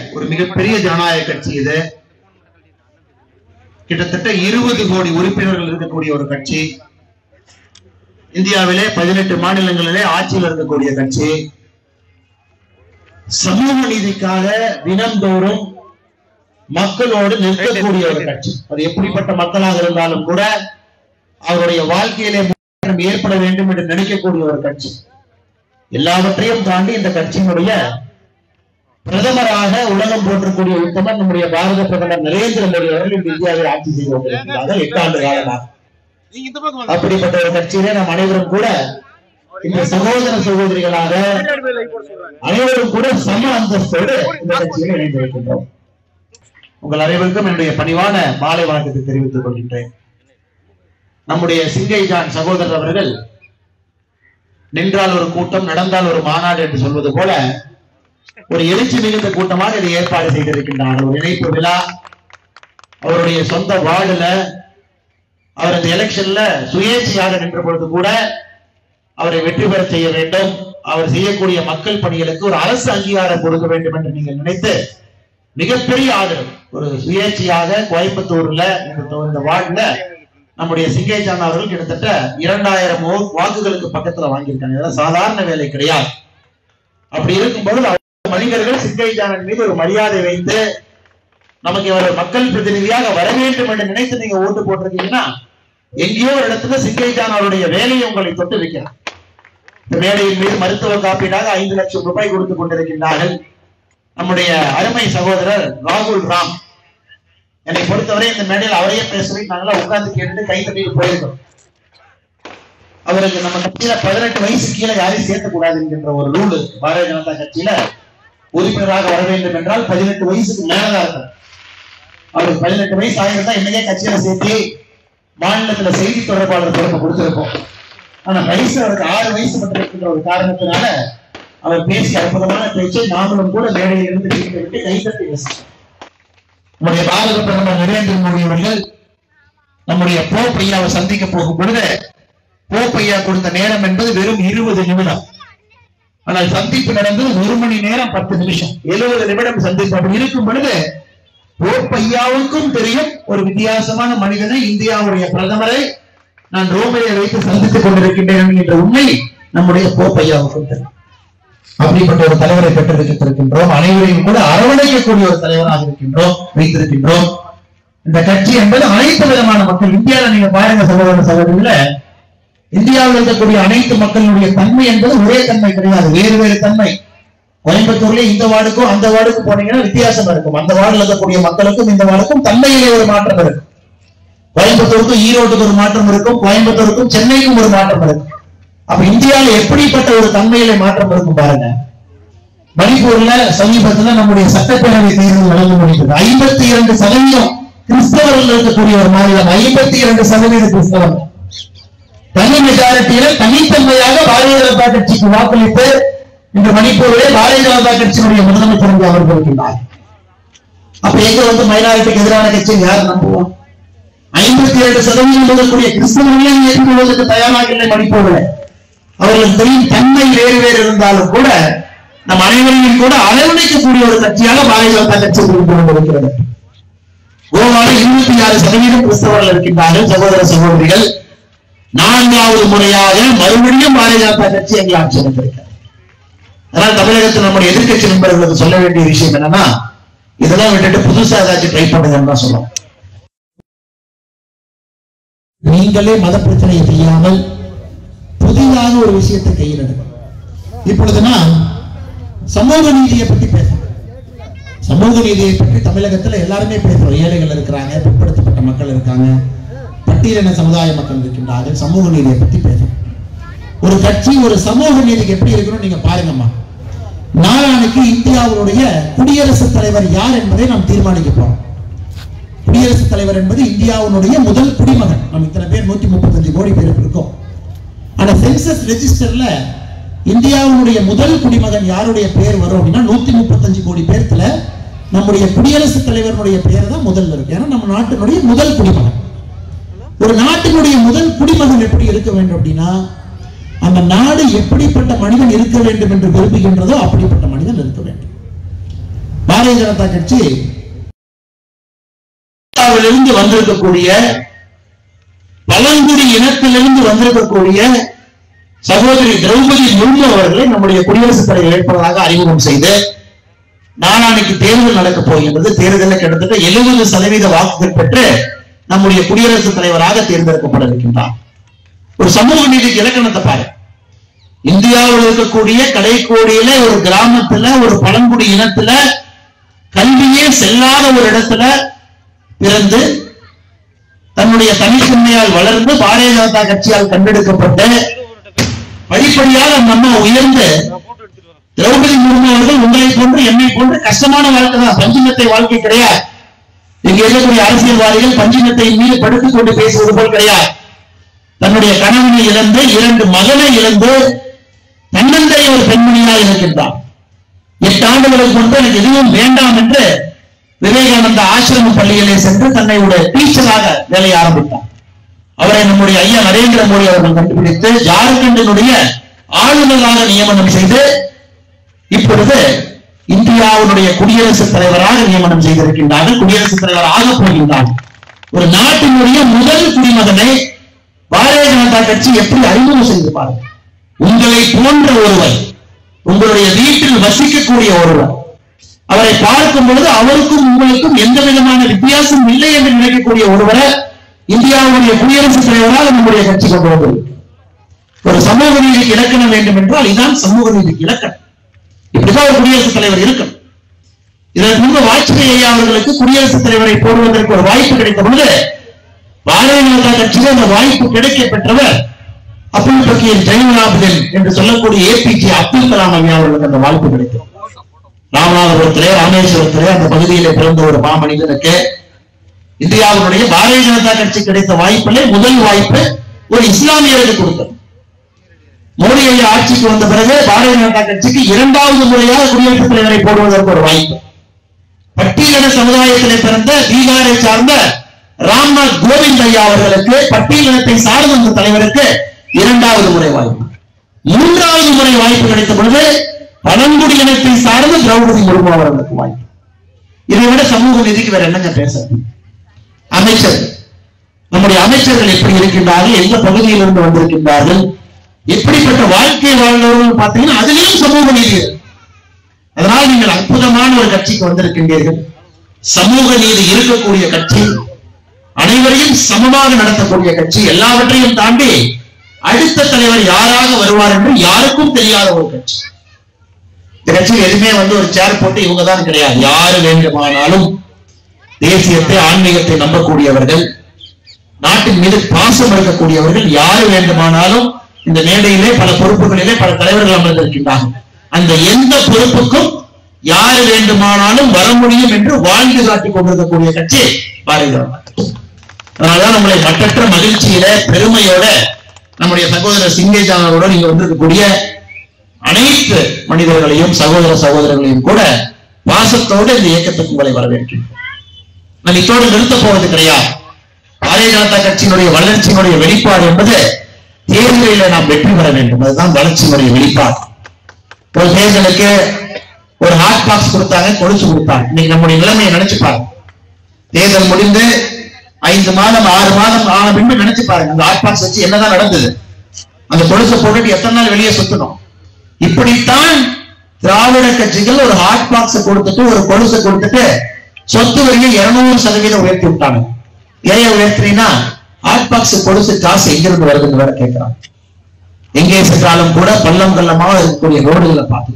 ஒரு மிகப்பெரிய ஜனநாயக கட்சி இது கிட்டத்தட்ட இருபது கோடி உறுப்பினர்கள் இருக்கக்கூடிய ஒரு கட்சி இந்தியாவிலே பதினெட்டு மாநிலங்களிலே ஆட்சியில் இருக்கக்கூடிய கட்சி சமூக நீதிக்காக தினந்தோறும் மக்களோடு நிற்கக்கூடிய ஒரு கட்சி அது எப்படிப்பட்ட மக்களாக இருந்தாலும் கூட அவருடைய வாழ்க்கையிலே முன்னேற்றம் ஏற்பட வேண்டும் என்று நினைக்கக்கூடிய ஒரு கட்சி எல்லாவற்றையும் தாண்டி இந்த கட்சியினுடைய பிரதமராக உலகம் போற்றக்கூடிய உத்தமர் நம்முடைய பாரத பிரதமர் நரேந்திர மோடி அவர்கள் இந்த இந்தியாவில் ஆட்சி செய்து கொண்டிருக்கிறார்கள் எட்டாண்டு காலமாக நீங்க இந்த பக்கம் வாங்க. அப்படிப்பட்ட ஒரு கட்சியிலே நாம் அனைவரும் கூட இந்த சகோதர சகோதரிகளாக அனைவரும் கூட சம அந்தஸ்தோடு இந்த கட்சியில் இணைந்திருக்கின்றோம் உங்கள் அனைவருக்கும் என்னுடைய பணிவான மாலை வணக்கத்தை தெரிவித்துக் கொள்கின்றேன் நம்முடைய சிங்கை ஜான் சகோதரர் அவர்கள் நின்றால் ஒரு கூட்டம் நடந்தால் ஒரு மாநாடு என்று சொல்வது போல ஒரு எழுச்சி மிகுந்த கூட்டமாக இதை ஏற்பாடு செய்திருக்கின்றார்கள் ஒரு இணைப்பு விழா அவருடைய சொந்த வார்டுல அவர் அந்த எலெக்ஷன்ல சுயேட்சையாக நின்ற பொழுது கூட அவரை வெற்றி பெற செய்ய வேண்டும் அவர் செய்யக்கூடிய மக்கள் பணிகளுக்கு ஒரு அரசு அங்கீகாரம் கொடுக்க வேண்டும் என்று நீங்கள் நினைத்து மிகப்பெரிய ஆதரவு ஒரு சுயேட்சையாக கோயம்புத்தூர்ல இந்த தொ- இந்த வார்டுல நம்முடைய சிங்கேஜான் அவர்கள் கிட்டத்தட்ட இரண்டாயிரம் வாக்குகளுக்கு பக்கத்துல வாங்கியிருக்காங்க இதெல்லாம் சாதாரண வேலை கிடையாது அப்படி இருக்கும்போது அவர் மனிதர்கள் சிங்கேஜானன் மீது ஒரு மரியாதை வைத்து நமக்கு இவர் மக்கள் பிரதிநிதியாக வர வேண்டும் என்று நினைத்து நீங்க ஓட்டு போட்டிருக்கீங்கன்னா எங்கேயோ ஒரு இடத்துல சிங்கேஜான் அவருடைய வேலையை உங்களை தொட்டு வைக்கிறார் இந்த மேடையின் மீது மருத்துவ காப்பீடாக ஐந்து லட்சம் ரூபாய் கொடுத்து கொண்டிருக்கின்றார்கள் நம்முடைய அருமை சகோதரர் ராகுல் ராம் என்னை பொறுத்தவரை இந்த மேடையில் அவரையே பேசுறதை நாங்களா உட்கார்ந்து கேட்டு கை தட்டிட்டு போயிருக்கோம் அவருக்கு நம்ம கட்சியில பதினெட்டு வயசு கீழே யாரையும் சேர்க்கக்கூடாது என்கின்ற ஒரு ரூல் பாரதிய ஜனதா கட்சியில உறுப்பினராக வர வேண்டும் என்றால் பதினெட்டு வயசுக்கு மேலதான் இருக்கணும் அவருக்கு பதினெட்டு வயசு ஆயிருந்தா இன்னைக்கே கட்சியில சேர்த்து மாநிலத்துல செய்தி தொடர்பாளர் பொறுப்பு கொடுத்திருப்போம் ஆனா வயசு அவருக்கு ஆறு வயசு மட்டும் இருக்கின்ற ஒரு காரணத்தினால அவர் பேசிய அற்புதமான பேச்சை நாமளும் கூட மேடையில் இருந்து கேட்டு விட்டு கைத்தட்டி பேசுகிறோம் நம்முடைய பாரத பிரதமர் நரேந்திர மோடி அவர்கள் நம்முடைய போப் ஐயாவை சந்திக்க போகும் பொழுது போப் ஐயா கொடுத்த நேரம் என்பது வெறும் இருபது நிமிடம் ஆனால் சந்திப்பு நடந்தது ஒரு மணி நேரம் பத்து நிமிஷம் எழுபது நிமிடம் சந்திப்பு அப்படி இருக்கும் பொழுது போப் ஐயாவுக்கும் தெரியும் ஒரு வித்தியாசமான மனிதனை இந்தியாவுடைய பிரதமரை நான் ரோமையை வைத்து சந்தித்துக் கொண்டிருக்கின்றேன் என்ற உண்மை நம்முடைய போப் ஐயாவுக்கும் தெரியும் அப்படிப்பட்ட ஒரு தலைவரை பெற்றிருக்கின்றோம் அனைவரையும் கூட அரவணைக்கக்கூடிய ஒரு தலைவராக இருக்கின்றோம் வைத்திருக்கின்றோம் இந்த கட்சி என்பது அனைத்து விதமான மக்கள் இந்தியாவில் நீங்க பாருங்க சகோதர சகோதரிகள இந்தியாவில் இருக்கக்கூடிய அனைத்து மக்களுடைய தன்மை என்பது ஒரே தன்மை கிடையாது வேறு வேறு தன்மை கோயம்புத்தூர்ல இந்த வார்டுக்கும் அந்த வார்டுக்கு போனீங்கன்னா வித்தியாசம் இருக்கும் அந்த வார்டுல இருக்கக்கூடிய மக்களுக்கும் இந்த வார்டுக்கும் தன்மையிலே ஒரு மாற்றம் இருக்கும் கோயம்புத்தூருக்கும் ஈரோட்டுக்கு ஒரு மாற்றம் இருக்கும் கோயம்புத்தூருக்கும் சென்னைக்கும் ஒரு மாற்றம் இருக்கும் அப்ப இந்தியாவில் எப்படிப்பட்ட ஒரு தன்மையிலே மாற்றம் இருக்கும் பாருங்க மணிப்பூர்ல சமீபத்துல நம்முடைய சட்டப்பேரவை தேர்தல் நடந்து முடிந்தது ஐம்பத்தி இரண்டு சதவீதம் கிறிஸ்தவர்கள் இருக்கக்கூடிய ஒரு மாநிலம் ஐம்பத்தி இரண்டு சதவீத கிறிஸ்தவர்கள் தனி மெஜாரிட்டியில தனித்தன்மையாக பாரதிய ஜனதா கட்சிக்கு வாக்களித்து இன்று மணிப்பூரிலே பாரதிய ஜனதா கட்சியினுடைய முதலமைச்சர் இங்கே அமர்ந்திருக்கின்றார் அப்ப எங்க வந்து மைனாரிட்டிக்கு எதிரான கட்சியை யார் நம்புவோம் ஐம்பத்தி ஏழு சதவீதம் இருக்கக்கூடிய கிறிஸ்தவர்களே ஏற்றுக்கொள்வதற்கு தயாராக இல்லை மணிப்பூரில் அவர்களுக்கு தெரியும் தன்மை வேறு வேறு இருந்தாலும் கூட நம் அனைவரையும் கூட அரவணைக்கக்கூடிய ஒரு கட்சியாக பாரதிய ஜனதா கட்சி இருந்து கொண்டிருக்கிறது கோவாவில் இருபத்தி ஆறு சதவீதம் கிறிஸ்தவர்கள் இருக்கின்றார்கள் சகோதர சகோதரிகள் நான்காவது முறையாக மறுபடியும் பாரதிய ஜனதா கட்சி எங்களை ஆட்சி அமைத்திருக்கிறது அதனால் தமிழகத்தில் நம்முடைய எதிர்க்கட்சி நண்பர்களுக்கு சொல்ல வேண்டிய விஷயம் என்னன்னா இதெல்லாம் விட்டுட்டு புதுசா ஏதாச்சும் ட்ரை பண்ணுங்கன்னு தான் சொல்லுவோம் நீங்களே மத பிரச்சனையை செய்யாமல் புதிதாக ஒரு விஷயத்தை கையில் எடுக்கணும் இப்பொழுது நான் சமூக நீதியை பற்றி பேசுறேன் சமூக நீதியை பற்றி தமிழகத்துல எல்லாருமே பேசுறோம் ஏழைகள் இருக்கிறாங்க பிற்படுத்தப்பட்ட மக்கள் இருக்காங்க பட்டியலின சமுதாய மக்கள் இருக்கின்றார்கள் சமூக நீதியை பற்றி பேசுறோம் ஒரு கட்சி ஒரு சமூக நீதிக்கு எப்படி இருக்கணும் நீங்க பாருங்கம்மா நாளானைக்கு இந்தியாவுடைய குடியரசுத் தலைவர் யார் என்பதை நாம் தீர்மானிக்க போறோம் குடியரசுத் தலைவர் என்பது இந்தியாவுடைய முதல் குடிமகன் நம்ம இத்தனை பேர் நூத்தி முப்பத்தஞ்சு கோடி பேர் இருக்கோம் ஆனா சென்சஸ் ரெஜிஸ்டர்ல இந்தியாவுடைய முதல் குடிமகன் யாருடைய பேர் வரும் அப்படின்னா நூத்தி முப்பத்தஞ்சு கோடி பேர்த்துல நம்முடைய குடியரசுத் தலைவருடைய பேர் தான் முதல்ல இருக்கு ஏன்னா நம்ம நாட்டினுடைய முதல் குடிமகன் ஒரு நாட்டினுடைய முதல் குடிமகன் எப்படி இருக்க வேண்டும் அப்படின்னா அந்த நாடு எப்படிப்பட்ட மனிதன் இருக்க வேண்டும் என்று விரும்புகின்றதோ அப்படிப்பட்ட மனிதன் இருக்க வேண்டும் பாரதிய ஜனதா கட்சி இருந்து வந்திருக்கக்கூடிய பழங்குடி இனத்திலிருந்து வந்திருக்கக்கூடிய சகோதரி திரௌபதி முர்மு அவர்களை நம்முடைய குடியரசுத் தலைவர் வேட்பாளராக அறிமுகம் செய்து நாளானைக்கு தேர்தல் நடக்க போகின்றது தேர்தலில் கிட்டத்தட்ட எழுபது சதவீத வாக்குகள் பெற்று நம்முடைய குடியரசுத் தலைவராக தேர்ந்தெடுக்கப்பட இருக்கின்றார் ஒரு சமூக நீதிக்கு இலக்கணத்தை பாரு இந்தியாவில் இருக்கக்கூடிய கடைக்கோடியில ஒரு கிராமத்துல ஒரு பழங்குடி இனத்துல கல்வியே செல்லாத ஒரு இடத்துல பிறந்து தன்னுடைய தனித்தன்மையால் வளர்ந்து பாரதிய ஜனதா கட்சியால் கண்டெடுக்கப்பட்டு படிப்படியாக அந்த அம்மா உயர்ந்து திரௌபதி முர்மு அவர்கள் உங்களை போன்று என்னை போன்று கஷ்டமான வாழ்க்கை தான் பஞ்சிமத்தை வாழ்க்கை கிடையாது இங்க இருக்கக்கூடிய அரசியல்வாதிகள் பஞ்சிமத்தை மீது படுத்துக் கொண்டு பேசுவது போல் கிடையாது தன்னுடைய கணவனை இழந்து இரண்டு மகனை இழந்து தன்னந்தை ஒரு பெண்மணியாக இருக்கின்றார் எட்டு ஆண்டுகளுக்கு முன்பு எனக்கு எதுவும் வேண்டாம் என்று விவேகானந்த ஆசிரம பள்ளியிலே சென்று தன்னை ஒரு டீச்சராக வேலையை ஆரம்பித்தார் அவரை நம்முடைய ஐயா நரேந்திர மோடி அவர்கள் கண்டுபிடித்து ஜார்க்கண்டினுடைய ஆளுநராக நியமனம் செய்து இப்பொழுது இந்தியாவுடைய குடியரசுத் தலைவராக நியமனம் செய்திருக்கின்றார்கள் குடியரசுத் தலைவர் ஆக போகின்றார் ஒரு நாட்டினுடைய முதல் குடிமகனை பாரதிய ஜனதா கட்சி எப்படி அறிமுகம் செய்து பாருங்க உங்களை போன்ற ஒருவர் உங்களுடைய வீட்டில் வசிக்கக்கூடிய ஒருவர் அவரை பார்க்கும் பொழுது அவருக்கும் உங்களுக்கும் எந்த விதமான வித்தியாசம் இல்லை என்று நினைக்கக்கூடிய ஒருவரை இந்தியாவுடைய குடியரசுத் தலைவராக நம்முடைய கட்சி கொண்டு வந்தது ஒரு சமூக நீதிக்கு இலக்கணம் வேண்டும் என்றால் இதுதான் சமூக நீதிக்கு இலக்கணம் இப்படிதான் ஒரு குடியரசுத் தலைவர் இருக்கணும் இதற்கு முன்பு வாஜ்பாய் ஐயா அவர்களுக்கு குடியரசுத் தலைவரை போடுவதற்கு ஒரு வாய்ப்பு கிடைத்த பொழுது பாரதிய ஜனதா கட்சியில் அந்த வாய்ப்பு கிடைக்க பெற்றவர் அப்துல் பக்கீர் ஜெயலலாபுதன் என்று சொல்லக்கூடிய ஏபிஜே அப்துல் கலாம் ஐயா அவர்களுக்கு அந்த வாய்ப்பு கிடைத்தது ராமநாதபுரத்திலே ராமேஸ்வரத்திலே அந்த பகுதியிலே பிறந்த ஒரு மாமனிதனுக்கு இந்தியாவுடைய பாரதிய ஜனதா கட்சி கிடைத்த வாய்ப்பிலே முதல் வாய்ப்பு ஒரு இஸ்லாமியருக்கு கொடுத்தது மோடி ஐயா ஆட்சிக்கு வந்த பிறகு பாரதிய ஜனதா கட்சிக்கு இரண்டாவது முறையாக குடியரசுத் தலைவரை போடுவதற்கு ஒரு வாய்ப்பு பட்டியலின சமுதாயத்திலே பிறந்த பீகாரை சார்ந்த ராம்நாத் கோவிந்த் ஐயா அவர்களுக்கு பட்டியலினத்தை சார்ந்த அந்த தலைவருக்கு இரண்டாவது முறை வாய்ப்பு மூன்றாவது முறை வாய்ப்பு கிடைத்த பொழுது பழங்குடி இனத்தை சார்ந்த திரௌபதி முர்மு அவர்களுக்கு வாய்ப்பு இதை விட சமூக நீதிக்கு வேற என்னங்க பேச அமைச்சர் நம்முடைய அமைச்சர்கள் எப்படி இருக்கின்றார்கள் எந்த பகுதியிலிருந்து வந்திருக்கின்றார்கள் எப்படிப்பட்ட வாழ்க்கை வாழ்ந்தவர்கள் பார்த்தீங்கன்னா அதிலேயும் சமூக நீதி இருக்கு. அதனால் நீங்கள் அற்புதமான ஒரு கட்சிக்கு வந்திருக்கின்றீர்கள் சமூக நீதி இருக்கக்கூடிய கட்சி அனைவரையும் சமமாக நடத்தக்கூடிய கட்சி எல்லாவற்றையும் தாண்டி அடுத்த தலைவர் யாராக வருவார் என்று யாருக்கும் தெரியாத ஒரு கட்சி இந்த கட்சியில் எதுவுமே வந்து ஒரு சேர் போட்டு இவங்க தான் கிடையாது யாரு வேண்டுமானாலும் தேசியத்தை ஆன்மீகத்தை நம்பக்கூடியவர்கள் நாட்டின் மீது பாசம் இருக்கக்கூடியவர்கள் யாரு வேண்டுமானாலும் இந்த மேடையிலே பல பொறுப்புகளிலே பல தலைவர்கள் அமர்ந்திருக்கின்றார்கள் அந்த எந்த பொறுப்புக்கும் யாரு வேண்டுமானாலும் வர முடியும் என்று வாழ்ந்து காட்டிக் கொண்டிருக்கக்கூடிய கட்சி பாரதிய ஜனதா கட்சி. அதனாலதான் நம்மளை மற்றற்ற மகிழ்ச்சியில பெருமையோட நம்முடைய சகோதரர் சிங்கேஜானோட நீங்க வந்திருக்கக்கூடிய அனைத்து மனிதர்களையும் சகோதர சகோதரர்களையும் கூட பாசத்தோடு இந்த இயக்கத்துக்கு உங்களை வரவேற்கின்றோம் நான் இத்தோடு நிறுத்த போவது கிடையாது பாரதிய ஜனதா கட்சியினுடைய வளர்ச்சியினுடைய வெளிப்பாடு என்பது தேர்தலில நாம் வெற்றி பெற வேண்டும் அதுதான் வளர்ச்சியினுடைய வெளிப்பாடு ஒரு தேர்தலுக்கு ஒரு ஹாட் பாக்ஸ் கொடுத்தாங்க கொலுசு கொடுத்தாங்க இன்னைக்கு நம்முடைய நிலைமையை நினைச்சு பாருங்க தேர்தல் முடிந்து ஐந்து மாதம் ஆறு மாதம் ஆன பின்பு நினைச்சு பாருங்க அந்த ஹாட் பாக்ஸ் வச்சு என்னதான் நடந்தது அந்த கொலுசை போட்டுட்டு எத்தனை நாள் வெளியே சுத்தணும் இப்படித்தான் திராவிட கட்சிகள் ஒரு ஹாட் பாக்ஸ் கொடுத்துட்டு ஒரு கொலுசை கொடுத்துட்டு சொத்து வரியை இருநூறு சதவீதம் உயர்த்தி விட்டாங்க ஏன் உயர்த்தினா ஹாட் பாக்ஸ் கொலுசு காசு எங்கிருந்து வருதுன்னு வேற கேட்கிறாங்க எங்கே சென்றாலும் கூட பள்ளம் கள்ளமாக இருக்கக்கூடிய ரோடுகளை பார்த்து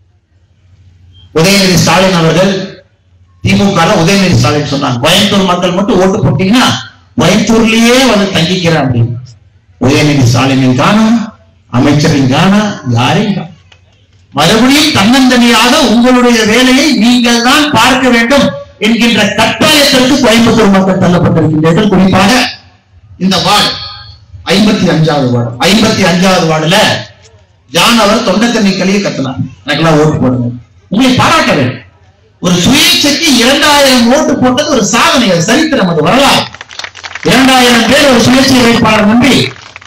உதயநிதி ஸ்டாலின் அவர்கள் திமுக ல உதயநிதி ஸ்டாலின் சொன்னாங்க கோயம்புத்தூர் மக்கள் மட்டும் ஓட்டு போட்டீங்கன்னா கோயம்புத்தூர்லயே வந்து தங்கிக்கிறேன் அப்படின்னு உதயநிதி ஸ்டாலினின் காணும் அமைச்சரின் காணா யாரையும் காணோம். மறுபடியும் தன்னந்தனியாக உங்களுடைய வேலையை நீங்கள் தான் பார்க்க வேண்டும் என்கின்ற கட்டாயத்திற்கு கோயம்புத்தூர் மக்கள் தள்ளப்பட்டிருக்கின்றீர்கள் குறிப்பாக இந்த வார்டு ஐம்பத்தி அஞ்சாவது வார்டு ஐம்பத்தி அஞ்சாவது வார்டுல ஜான் அவர் தொண்டை தண்ணி கழிய கத்தினார் எனக்கெல்லாம் ஓட்டு போடுங்க உங்களை பாராட்ட வேண்டும் ஒரு சுயேட்சைக்கு இரண்டாயிரம் ஓட்டு போட்டது ஒரு சாதனை அது சரித்திரம் அது வரலாறு இரண்டாயிரம் பேர் ஒரு சுயேட்சை வேட்பாளர் நம்பி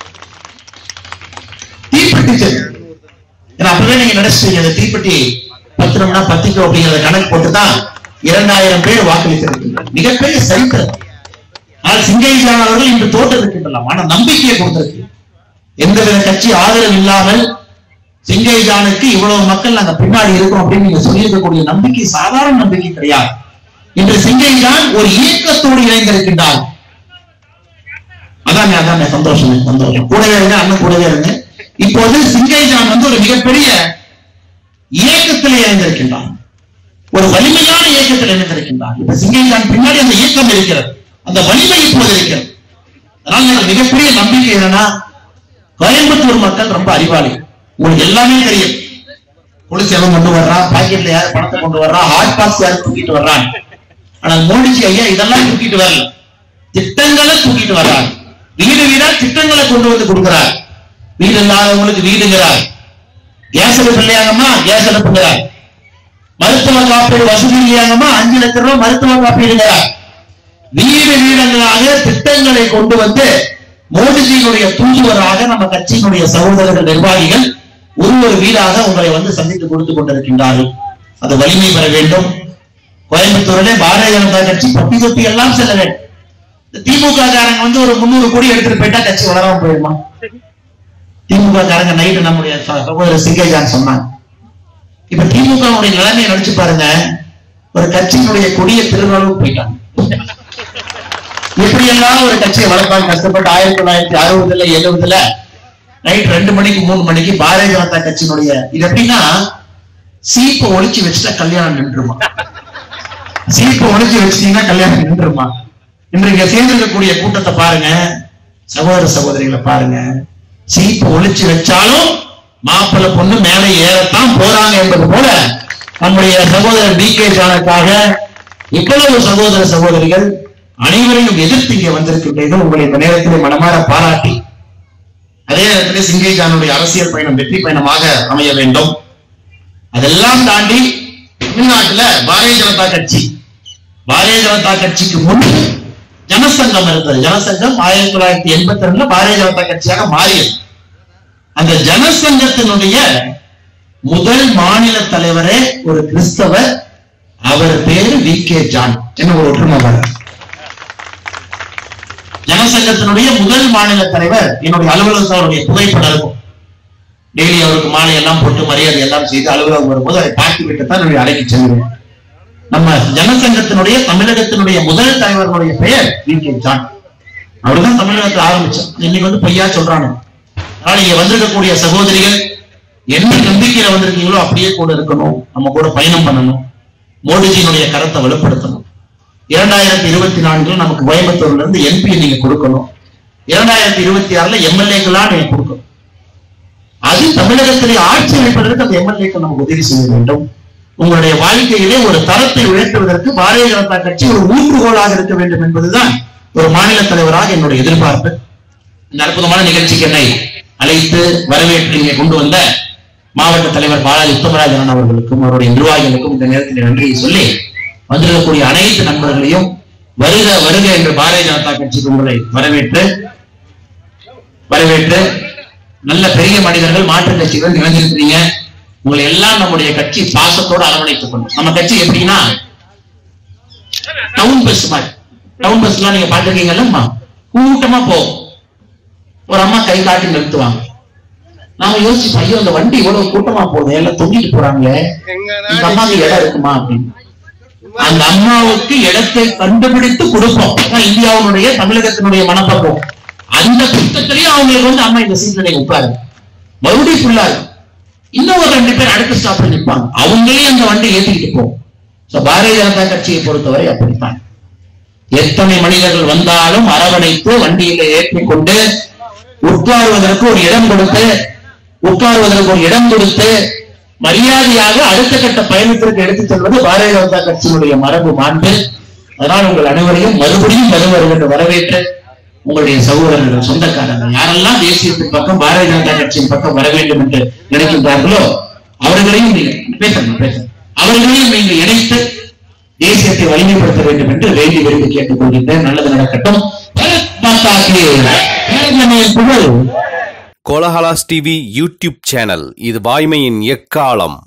தீப்பெட்டி செல் ஏன்னா அப்பவே நீங்க நினைச்சிட்டீங்க அந்த தீப்பெட்டி பத்திரம்னா பத்திக்கும் அப்படிங்கிற கணக்கு போட்டுதான் இரண்டாயிரம் பேர் வாக்களித்திருக்கின்றனர் மிகப்பெரிய சரித்திரம் ஆனால் சிங்கைஜான் அவர்கள் இன்று தோற்றிருக்கின்றனர் ஆனா நம்பிக்கையை கொடுத்திருக்கு எந்தவித கட்சி ஆதரவு இல்லாமல் சிங்கைஜானுக்கு இவ்வளவு மக்கள் நாங்க பின்னாடி இருக்கோம் அப்படின்னு நீங்க சொல்லியிருக்கக்கூடிய நம்பிக்கை சாதாரண நம்பிக்கை கிடையாது இன்று சிங்கைஜான் ஒரு இயக்கத்தோடு இணைந்திருக்கின்றார் அதாங்க அதாங்க சந்தோஷம் சந்தோஷம் கூடவே இருங்க அண்ணன் கூடவே இருங்க இப்போது சிங்கைஜான் வந்து ஒரு மிகப்பெரிய இயக்கத்தில் இணைந்திருக்கின்றார் ஒரு வலிமையான இயக்கத்தில் இணைந்திருக்கின்றார் இப்ப சிங்கைஜான் பின்னாடி அந்த இயக்கம் இருக்கிறது அந்த வலிமை இப்போது இருக்கிறது அதனால எனக்கு மிகப்பெரிய நம்பிக்கை என்னன்னா கோயம்புத்தூர் மக்கள் ரொம்ப அறிவாளி உங்களுக்கு எல்லாமே தெரியும் போலீஸ் எவன் கொண்டு வர்றான் பாக்கெட்ல யார் பணத்தை கொண்டு வர்றான் ஹாட் பாக்ஸ் யார் தூக்கிட்டு வர்றான் ஆனால் மோடிஜி ஐயா இதெல்லாம் தூக்கிட்டு வரல திட்டங்களை தூக்கிட்டு வர்றார் வீடு வீடா திட்டங்களை கொண்டு வந்து கொடுக்கிறார் வீடு இல்லாதவங்களுக்கு வீடுங்கிறார் கேஸ் அடுப்பு இல்லையாங்கம்மா கேஸ் அடுப்புங்கிறார் மருத்துவ காப்பீடு வசதி இல்லையாங்கம்மா அஞ்சு லட்சம் ரூபாய் மருத்துவ காப்பீடுங்கிறார் வீடு வீடங்களாக திட்டங்களை கொண்டு வந்து மோடிஜியினுடைய தூதுவராக நம்ம கட்சியினுடைய சகோதரர்கள் நிர்வாகிகள் ஒரு ஒரு வீடாக உங்களை வந்து சந்தித்து கொடுத்து கொண்டிருக்கின்றார்கள் அது வலிமை பெற வேண்டும் கோயம்புத்தூரிலே பாரதிய ஜனதா கட்சி பட்டி தொட்டி எல்லாம் செல்ல வேண்டும் இந்த திமுக காரங்க வந்து ஒரு முன்னூறு கோடி எடுத்துட்டு போயிட்டா கட்சி வளராம போயிடுமா திமுக காரங்க நைட்டு நம்முடைய ச- சகோதரர் சிங்கேஜான் சொன்னாங்க இப்ப திமுக வுடைய நிலைமையை நினைச்சு பாருங்க ஒரு கட்சியினுடைய கொடிய திருநாளும் போயிட்டாங்க எப்படி எல்லாம் ஒரு கட்சியை வளர்ப்பாங்க கஷ்டப்பட்டு ஆயிரத்தி தொள்ளாயிரத்தி அறுபதுல எழுபதுல நைட் ரெண்டு மணிக்கு மூணு மணிக்கு பாரதிய ஜனதா கட்சியினுடைய இது எப்படின்னா சீப்பை ஒளிச்சு வச்சுட்டா கல்யாணம் நின்றுமா சீப்பை ஒளிச்சு வச்சிட்டீங்கன்னா கல்யாணம் நின்றுமா இன்று இங்க சேர்ந்திருக்கக்கூடிய கூட்டத்தை பாருங்க சகோதர சகோதரிகளை பாருங்க சீப்பை ஒளிச்சு வச்சாலும் மாப்பிள்ளை பொண்ணு மேலே ஏறத்தான் போறாங்க என்பது போல நம்முடைய சகோதரர் டி கே ஜானுக்காக இவ்வளவு சகோதர சகோதரிகள் அனைவரையும் எதிர்த்து இங்கே வந்திருக்கின்றீர்கள் உங்களை இந்த நேரத்தில் மனமாற பாராட்டி அதே நேரத்தில் சிங்கேஜானுடைய அரசியல் பயணம் வெற்றி பயணமாக அமைய வேண்டும் அதெல்லாம் தாண்டி தமிழ்நாட்டுல பாரதிய ஜனதா கட்சி பாரதிய ஜனதா கட்சிக்கு முன் ஜனசங்கம் இருந்தது ஜனசங்கம் ஆயிரத்தி தொள்ளாயிரத்தி எண்பத்தி ரெண்டுல பாரதிய ஜனதா கட்சியாக மாறியது அந்த ஜனசங்கத்தினுடைய முதல் மாநில தலைவரே ஒரு கிறிஸ்தவர் அவர் பேரு வி கே ஜான் என்ன ஒரு ஒற்றுமை பாருங்க. ஜனசங்கத்தினுடைய முதல் மாநில தலைவர் என்னுடைய அலுவலகத்தில் அவருடைய புகைப்படம் இருக்கும் டெய்லி அவருக்கு மாலை எல்லாம் போட்டு மரியாதை எல்லாம் செய்து அலுவலகம் வரும்போது அதை பார்த்து விட்டு தான் என்னுடைய அறைக்கு செல்வேன் நம்ம ஜனசங்கத்தினுடைய தமிழகத்தினுடைய முதல் தலைவர்களுடைய பெயர் வி கே ஜான் அவர்தான் தமிழகத்தை ஆரம்பிச்சார் இன்னைக்கு வந்து பொய்யா சொல்றாங்க அதனால இங்க வந்திருக்கக்கூடிய சகோதரிகள் என்ன நம்பிக்கையில வந்திருக்கீங்களோ அப்படியே கூட இருக்கணும் நம்ம கூட பயணம் பண்ணணும் மோடிஜியினுடைய கரத்தை வலுப்படுத்தணும் இரண்டாயிரத்தி இருபத்தி நான்குல நமக்கு கோயம்புத்தூர்ல இருந்து எம்பி நீங்க கொடுக்கணும் இரண்டாயிரத்தி இருபத்தி ஆறுல எம்எல்ஏக்களா நீங்க கொடுக்கணும் அது தமிழகத்திலே ஆட்சி அமைப்பதற்கு அந்த எம்எல்ஏக்கள் நமக்கு உதவி செய்ய வேண்டும் உங்களுடைய வாழ்க்கையிலே ஒரு தரத்தை உயர்த்துவதற்கு பாரதிய ஜனதா கட்சி ஒரு ஊன்றுகோலாக இருக்க வேண்டும் என்பதுதான் ஒரு மாநில தலைவராக என்னுடைய எதிர்பார்ப்பு இந்த அற்புதமான நிகழ்ச்சிக்கு என்னை அழைத்து வரவேற்று இங்கே கொண்டு வந்த மாவட்ட தலைவர் பாலாஜி உத்தமராஜன் அவர்களுக்கும் அவருடைய நிர்வாகிகளுக்கும் இந்த நேரத்தில் நன்றியை சொல்லி வந்திருக்கக்கூடிய அனைத்து நண்பர்களையும் வருக வருக என்று பாரதிய ஜனதா கட்சிக்கு உங்களை வரவேற்று வரவேற்று நல்ல பெரிய மனிதர்கள் மாற்றுக் கட்சிகள் நிறைஞ்சிருக்கிறீங்க உங்களை எல்லாம் நம்முடைய கட்சி பாசத்தோடு அரவணைத்துக் கொண்டு நம்ம கட்சி எப்படின்னா டவுன் பஸ் மாதிரி டவுன் பஸ்லாம் நீங்க பாத்துருக்கீங்கல்லம்மா கூட்டமா போகும் ஒரு அம்மா கை காட்டி நிறுத்துவாங்க நாம யோசிச்சு ஐயோ அந்த வண்டி இவ்வளவு கூட்டமா போகுது எல்லாம் தொங்கிட்டு போறாங்களே இந்த அம்மாவுக்கு இடம் இருக்குமா அப்படின்னு அந்த அம்மாவுக்கு இடத்தை கண்டுபிடித்து கொடுப்போம் அதான் இந்தியாவுடைய தமிழகத்தினுடைய மனப்பக்குவம் அந்த புத்தகத்திலேயே அவங்களுக்கு வந்து அம்மா இந்த சீட்ல நீங்க உட்காரு மறுபடியும் ஃபுல்லா இருக்கும் இன்னும் ஒரு ரெண்டு பேர் அடுத்த ஸ்டாப்ல நிற்பாங்க அவங்களே அந்த வண்டி ஏத்திக்கிட்டு போகும் So, பாரதிய ஜனதா கட்சியை பொறுத்தவரை அப்படித்தான் எத்தனை மனிதர்கள் வந்தாலும் அரவணைத்து வண்டியில ஏற்றிக் கொண்டு உட்காருவதற்கு ஒரு இடம் கொடுத்து உட்காருவதற்கு ஒரு இடம் கொடுத்து மரியாதையாக அடுத்த கட்ட பயணத்திற்கு எடுத்துச் செல்வது பாரதிய ஜனதா கட்சியினுடைய மரபு மாண்பு அதனால் உங்கள் அனைவரையும் மறுபடியும் வருவர் என்று வரவேற்று உங்களுடைய சகோதரர்கள் சொந்தக்காரர்கள் யாரெல்லாம் தேசியத்தின் பக்கம் பாரதிய ஜனதா கட்சியின் பக்கம் வர வேண்டும் என்று நினைக்கின்றார்களோ அவர்களையும் நீங்க பேசணும் பேசணும் அவர்களையும் நீங்கள் இணைத்து தேசியத்தை வலிமைப்படுத்த வேண்டும் என்று வேண்டி விரும்பி கேட்டுக் கொள்கின்றேன் நல்லது நடக்கட்டும் பாரத் மாதா கி ஜெய். புகழ் கோலஹலாஸ் டிவி யூடியூப் சேனல் இது வாய்மையின் எக்காலம்